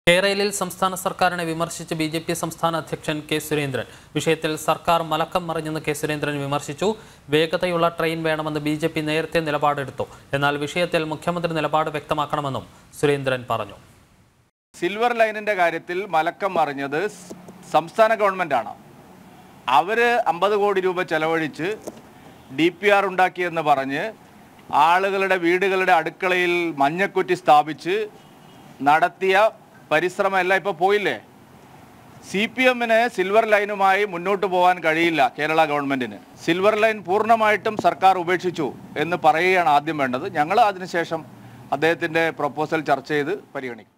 കേരളയിൽ സംസ്ഥാന സർക്കാരിനെ വിമർശിച്ച് ബി ജെ പി സംസ്ഥാന അധ്യക്ഷൻ കെ സുരേന്ദ്രൻ വിഷയത്തിൽ സർക്കാർ മലക്കം മറിഞ്ഞെന്ന് കെ സുരേന്ദ്രൻ വിമർശിച്ചു വേഗതയുള്ള ട്രെയിൻ വേണമെന്ന് ബി ജെ പി നേരത്തെ നിലപാടെടുത്തു എന്നാൽ വിഷയത്തിൽ മുഖ്യമന്ത്രി നിലപാട് വ്യക്തമാക്കണമെന്നും സുരേന്ദ്രൻ പറഞ്ഞു സിൽവർ ലൈനിന്റെ കാര്യത്തിൽ മലക്കം മറിഞ്ഞത് സ് സംസ്ഥാന ഗവൺമെന്റാണ് അവര് അമ്പത് കോടി രൂപ ചെലവഴിച്ച് ഡി പി ആർ ഉണ്ടാക്കിയെന്ന് പറഞ്ഞ് ആളുകളുടെ വീടുകളുടെ അടുക്കളയിൽ മഞ്ഞക്കുറ്റി സ്ഥാപിച്ച് നടത്തിയ പരിശ്രമം എല്ലാം ഇപ്പോൾ പോയില്ലേ സി പി എമ്മിന് സിൽവർ ലൈനുമായി മുന്നോട്ട് പോകാൻ കഴിയില്ല കേരള ഗവൺമെന്റിന് സിൽവർ ലൈൻ പൂർണ്ണമായിട്ടും സർക്കാർ ഉപേക്ഷിച്ചു എന്ന് പറയുകയാണ് ആദ്യം വേണ്ടത് ഞങ്ങൾ അതിനുശേഷം അദ്ദേഹത്തിന്റെ പ്രപ്പോസൽ ചർച്ച ചെയ്ത് പരിഗണിക്കും